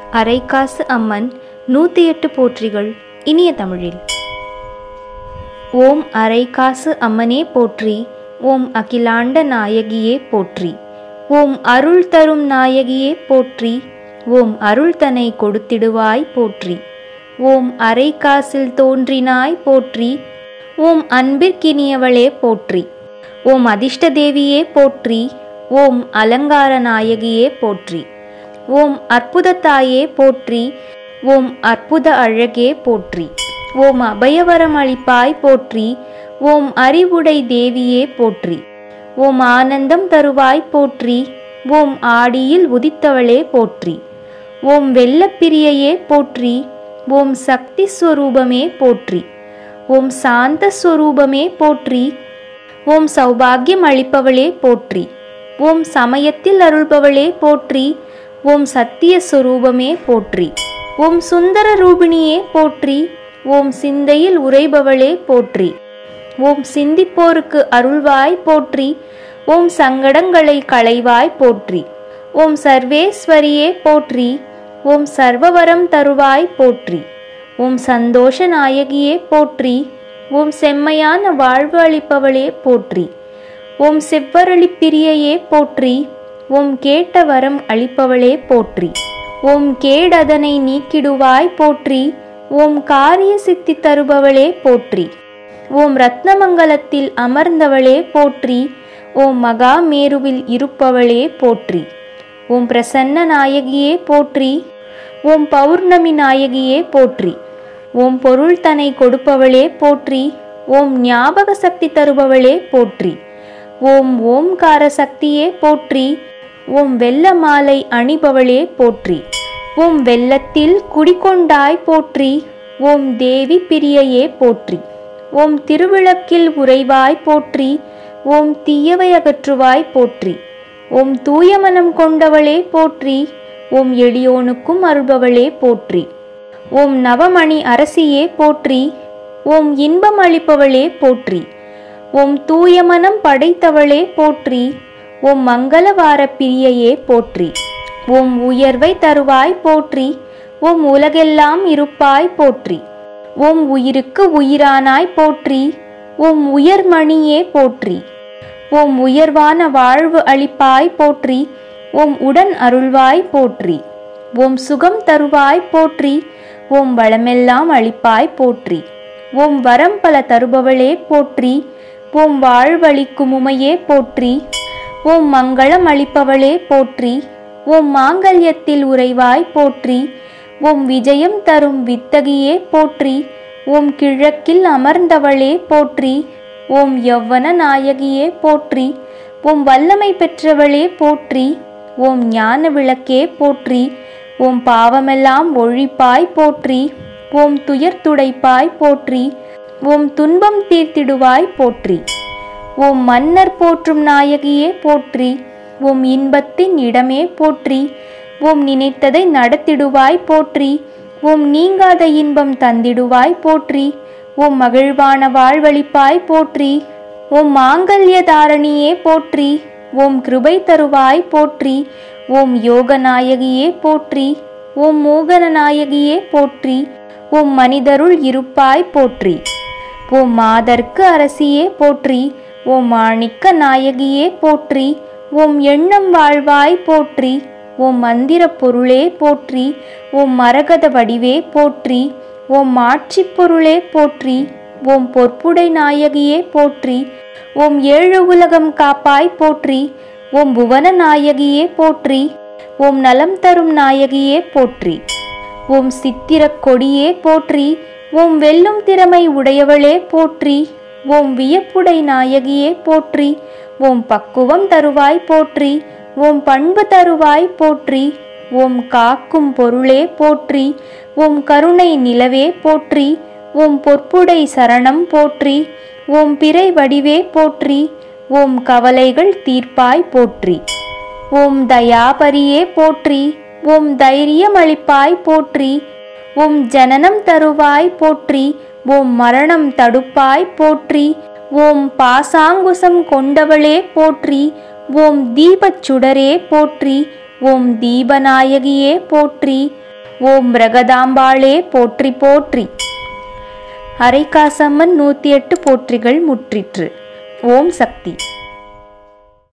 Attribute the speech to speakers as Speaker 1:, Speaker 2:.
Speaker 1: அரைக்காசு அம்மன் நூற்றி எட்டு போற்றிகள் இனிய தமிழில் ஓம் அரைக்காசு அம்மனே போற்றி ஓம் அகிலாண்ட நாயகியே போற்றி ஓம் அருள் தரும் நாயகியே போற்றி ஓம் அருள் தனை கொடுத்திடுவாய் போற்றி ஓம் அரைக்காசில் தோன்றினாய் போற்றி ஓம் அன்பிற்கினியவளே போற்றி ஓம் அதிர்ஷ்ட தேவியே போற்றி ஓம் அலங்கார நாயகியே போற்றி ஓம் அற்புத தாயே போற்றி ஓம் அற்புத அழகே போற்றி ஓம் அபயவரம் அளிப்பாய் போற்றி ஓம் அறிவுடை தேவியே போற்றி ஓம் ஆனந்தம் தருவாய் போற்றி ஓம் ஆடியில் உதித்தவளே போற்றி ஓம் வெள்ளப்பிரியையே போற்றி ஓம் சக்தி ஸ்வரூபமே போற்றி ஓம் சாந்த ஸ்வரூபமே போற்றி ஓம் சௌபாகியம் அளிப்பவளே போற்றி ஓம் சமயத்தில் அருள்பவளே போற்றி ஓம் சத்திய சுரூபமே போற்றி ஓம் சுந்தர ரூபிணியே போற்றி ஓம் சிந்தையில் உரைபவளே போற்றி ஓம் சிந்திப்போருக்கு அருள்வாய் போற்றி ஓம் சங்கடங்களை களைவாய் போற்றி ஓம் சர்வேஸ்வரியே போற்றி ஓம் சர்வவரம் தருவாய் போற்றி ஓம் சந்தோஷ நாயகியே போற்றி ஓம் செம்மையான வாழ்வு அளிப்பவளே போற்றி ஓம் செவ்வரளிப்பிரியையே போற்றி ஓம் கேட்ட வரம் அளிப்பவளே போற்றி ஓம் கேடதனை நீக்கிடுவாய் போற்றி ஓம் காரிய சித்தி தருபவளே போற்றி ஓம் ரத்னமங்கலத்தில் அமர்ந்தவளே போற்றி ஓம் மகாமேருவில் இருப்பவளே போற்றி ஓம் பிரசன்ன நாயகியே போற்றி ஓம் பௌர்ணமி நாயகியே போற்றி ஓம் பொருள் தனை கொடுப்பவளே போற்றி ஓம் ஞாபக சக்தி தருபவளே போற்றி ஓம் ஓம்கார சக்தியே போற்றி ஓம் வெள்ள மாலை அணிபவளே போற்றி ஓம் வெள்ளத்தில் குடிகொண்டாய் போற்றி ஓம் தேவி பிரியையே போற்றி ஓம் திருவிளக்கில் உறைவாய் போற்றி ஓம் தீயவை அகற்றுவாய் போற்றி ஓம் தூய மனம் கொண்டவளே போற்றி ஓம் எளியோனுக்கும் அருள்பவளே போற்றி ஓம் நவமணி அரசியே போற்றி ஓம் இன்பம் அளிப்பவளே போற்றி ஓம் தூய மனம் படைத்தவளே போற்றி ஓம் மங்களவார பிரியையே போற்றி ஓம் உயர்வை தருவாய் போற்றி ஓம் உலகெல்லாம் இருப்பாய் போற்றி ஓம் உயிருக்கு உயிரானாய் போற்றி ஓம் உயர்மணியே போற்றி ஓம் உயர்வான வாழ்வு அளிப்பாய் போற்றி ஓம் உடன் அருள்வாய் போற்றி ஓம் சுகம் தருவாய் போற்றி ஓம் வளமெல்லாம் அளிப்பாய் போற்றி ஓம் வரம் பல தருபவளே போற்றி ஓம் வாழ்வளிக்கும் உமையே போற்றி ஓம் மங்களம் அளிப்பவளே போற்றி ஓம் மாங்கல்யத்தில் உறைவாய் போற்றி ஓம் விஜயம் தரும் வித்தகியே போற்றி ஓம் கிழக்கில் அமர்ந்தவளே போற்றி ஓம் யவ்வன நாயகியே போற்றி ஓம் வல்லமை பெற்றவளே போற்றி ஓம் ஞான விளக்கே போற்றி ஓம் பாவமெல்லாம் ஒழிப்பாய் போற்றி ஓம் துயர் துடைப்பாய் போற்றி ஓம் துன்பம் தீர்த்திடுவாய் போற்றி ஓம் மன்னர் போற்றும் நாயகியே போற்றி ஓம் இன்பத்தின் இடமே போற்றி ஓம் நினைத்ததை நடத்திடுவாய் போற்றி ஓம் நீங்காத இன்பம் தந்திடுவாய் போற்றி ஓம் மகிழ்வான வாழ்வழிப்பாய் போற்றி ஓம் மாங்கல்ய தாரணியே போற்றி ஓம் கிருபை தருவாய் போற்றி ஓம் யோக நாயகியே போற்றி ஓம் மோகன நாயகியே போற்றி ஓம் மனிதருள் இருப்பாய் போற்றி ஓம் மாதர்க்கு அரசியே போற்றி ஓம் மாணிக்க நாயகியே போற்றி ஓம் எண்ணம் வாழ்வாய் போற்றி ஓம் மந்திர பொருளே போற்றி ஓம் மரகத வடிவே போற்றி ஓம் மாட்சி பொருளே போற்றி ஓம் பொற்புடை நாயகியே போற்றி ஓம் ஏழு உலகம் காப்பாய் போற்றி ஓம் புவன நாயகியே போற்றி ஓம் நலம் தரும் நாயகியே போற்றி ஓம் சித்திரக் கொடியே போற்றி ஓம் வெல்லும் திறமை உடையவளே போற்றி ஓம் வியப்புடை நாயகியே போற்றி ஓம் பக்குவம் தருவாய் போற்றி ஓம் பண்பு தருவாய் போற்றி ஓம் காக்கும் பொருளே போற்றி ஓம் கருணை நிலவே போற்றி ஓம் பொற்புடை சரணம் போற்றி ஓம் பிறை வடிவே போற்றி ஓம் கவலைகள் தீர்ப்பாய் போற்றி ஓம் தயாபரியே போற்றி ஓம் தைரியம் அளிப்பாய் போற்றி ஓம் ஜனனம் தருவாய் போற்றி ஓம் மரணம் தடுப்பாய் போற்றி ஓம் பாசாங்குசம் கொண்டவளே போற்றி ஓம் தீபச் சுடரே போற்றி ஓம் தீபநாயகியே போற்றி ஓம் பிரகதாம்பாளே போற்றி போற்றி அரைக்காசம்மன் நூற்றி எட்டு போற்றிகள் முற்றிற்று ஓம் சக்தி